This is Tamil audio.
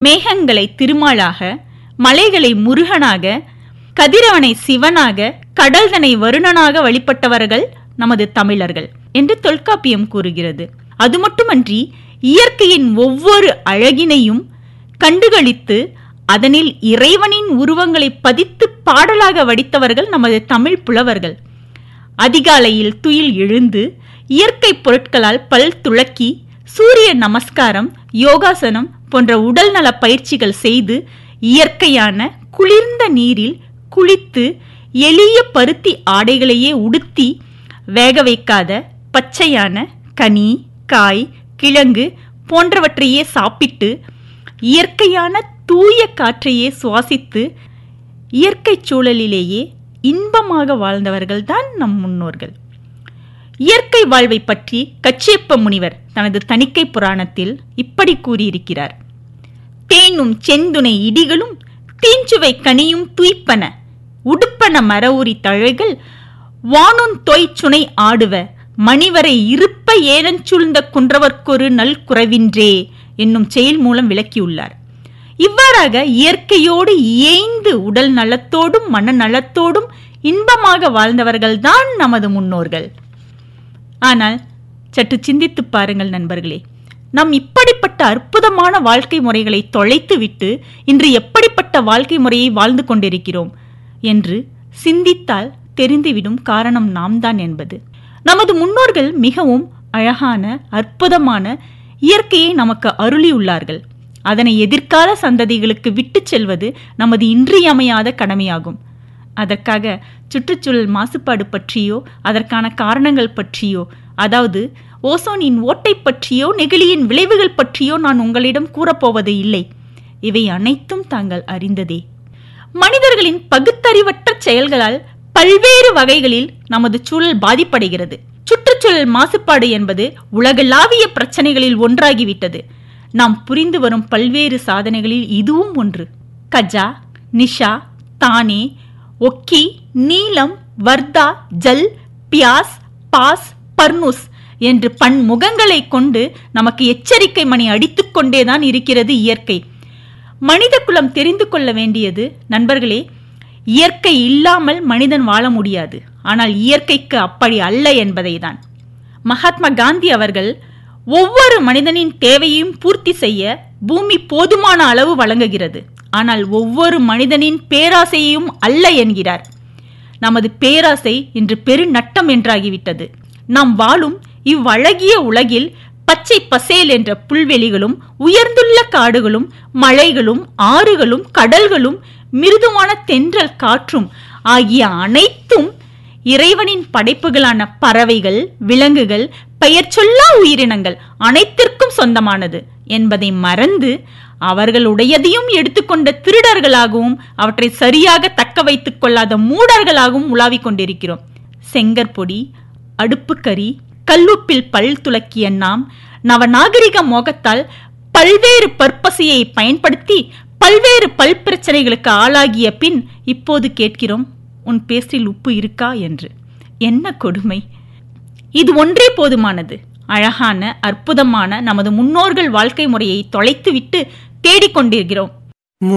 மேகங்களை திருமாலாக மலைகளை முருகனாக கதிரவனை சிவனாக கடல்தனை வருணனாக வழிபட்டவர்கள் நமது தமிழர்கள் என்று தொல்காப்பியம் கூறுகிறது அது மட்டுமன்றி இயற்கையின் ஒவ்வொரு அழகினையும் கண்டுகளித்து அதனில் இறைவனின் உருவங்களை பதித்து பாடலாக வடித்தவர்கள் நமது தமிழ் புலவர்கள் அதிகாலையில் துயில் எழுந்து இயற்கை பொருட்களால் பல் துளக்கி சூரிய நமஸ்காரம் யோகாசனம் போன்ற உடல் நல பயிற்சிகள் செய்து இயற்கையான குளிர்ந்த நீரில் குளித்து எளிய பருத்தி ஆடைகளையே உடுத்தி வேக வைக்காத பச்சையான கனி காய் கிழங்கு போன்றவற்றையே சாப்பிட்டு இயற்கையான தூய காற்றையே சுவாசித்து இயற்கை சூழலிலேயே இன்பமாக வாழ்ந்தவர்கள்தான் நம் முன்னோர்கள் இயற்கை வாழ்வை பற்றி கச்சியப்ப முனிவர் தனது தணிக்கை புராணத்தில் இப்படி கூறியிருக்கிறார் தேனும் செந்துணை இடிகளும் தீஞ்சுவை கனியும் துய்ப்பன உடுப்பன மரவுரி தழைகள் வானும் தொய்ச்சுனை ஆடுவ மணிவரை இருப்ப ஏனஞ்சூழ்ந்த குன்றவர்க்கொரு நல் குறைவின்றே என்னும் செயல் மூலம் விளக்கியுள்ளார் இவ்வாறாக இயற்கையோடு இயைந்து உடல் நலத்தோடும் மன நலத்தோடும் இன்பமாக வாழ்ந்தவர்கள்தான் நமது முன்னோர்கள் ஆனால் சற்று சிந்தித்துப் பாருங்கள் நண்பர்களே நாம் இப்படிப்பட்ட அற்புதமான வாழ்க்கை முறைகளை தொலைத்துவிட்டு இன்று எப்படிப்பட்ட வாழ்க்கை முறையை வாழ்ந்து கொண்டிருக்கிறோம் என்று சிந்தித்தால் தெரிந்துவிடும் காரணம் நாம் தான் என்பது நமது முன்னோர்கள் மிகவும் அழகான அற்புதமான இயற்கையை நமக்கு அருளியுள்ளார்கள் அதனை எதிர்கால சந்ததிகளுக்கு விட்டுச் செல்வது நமது இன்றியமையாத கடமையாகும் அதற்காக சுற்றுச்சூழல் மாசுபாடு பற்றியோ அதற்கான காரணங்கள் பற்றியோ அதாவது ஓசோனின் ஓட்டை பற்றியோ நெகிழியின் விளைவுகள் பற்றியோ நான் உங்களிடம் கூறப்போவது இல்லை இவை அனைத்தும் தாங்கள் அறிந்ததே மனிதர்களின் பகுத்தறிவற்ற செயல்களால் பல்வேறு வகைகளில் நமது சூழல் பாதிப்படைகிறது சுற்றுச்சூழல் மாசுபாடு என்பது உலகளாவிய பிரச்சனைகளில் ஒன்றாகிவிட்டது நாம் புரிந்து வரும் பல்வேறு சாதனைகளில் இதுவும் ஒன்று கஜா நிஷா தானே ஒக்கி நீலம் வர்தா ஜல் பியாஸ் பாஸ் பர்னூஸ் என்று பன்முகங்களை கொண்டு நமக்கு எச்சரிக்கை மணி அடித்துக்கொண்டேதான் இருக்கிறது இயற்கை மனித குலம் தெரிந்து கொள்ள வேண்டியது நண்பர்களே இயற்கை இல்லாமல் மனிதன் வாழ முடியாது ஆனால் இயற்கைக்கு அப்படி அல்ல என்பதைதான் மகாத்மா காந்தி அவர்கள் ஒவ்வொரு மனிதனின் தேவையையும் பூர்த்தி செய்ய பூமி போதுமான அளவு வழங்குகிறது ஆனால் ஒவ்வொரு மனிதனின் பேராசையையும் அல்ல என்கிறார் நமது பேராசை இன்று பெரு நட்டம் என்றாகிவிட்டது நாம் வாழும் இவ்வழகிய உலகில் பச்சை பசேல் என்ற புல்வெளிகளும் உயர்ந்துள்ள காடுகளும் மலைகளும் ஆறுகளும் கடல்களும் மிருதுவான தென்றல் காற்றும் ஆகிய அனைத்தும் இறைவனின் படைப்புகளான பறவைகள் விலங்குகள் பெயர் சொல்லா உயிரினங்கள் அனைத்திற்கும் சொந்தமானது என்பதை மறந்து அவர்களுடையதையும் எடுத்துக்கொண்ட திருடர்களாகவும் அவற்றை சரியாக தக்க வைத்துக் கொள்ளாத மூடர்களாகவும் உலாவிக் கொண்டிருக்கிறோம் செங்கற்பொடி அடுப்புக்கறி கல்லுப்பில் பல் துலக்கிய நாம் நவநாகரிக மோகத்தால் பல்வேறு பற்பசையை பயன்படுத்தி பல்வேறு பல் பிரச்சனைகளுக்கு ஆளாகிய பின் இப்போது கேட்கிறோம் உன் பேஸ்டில் உப்பு இருக்கா என்று என்ன கொடுமை இது ஒன்றே போதுமானது அழகான அற்புதமான நமது முன்னோர்கள் வாழ்க்கை முறையை தொலைத்துவிட்டு தேடிக்கொண்டிருக்கிறோம்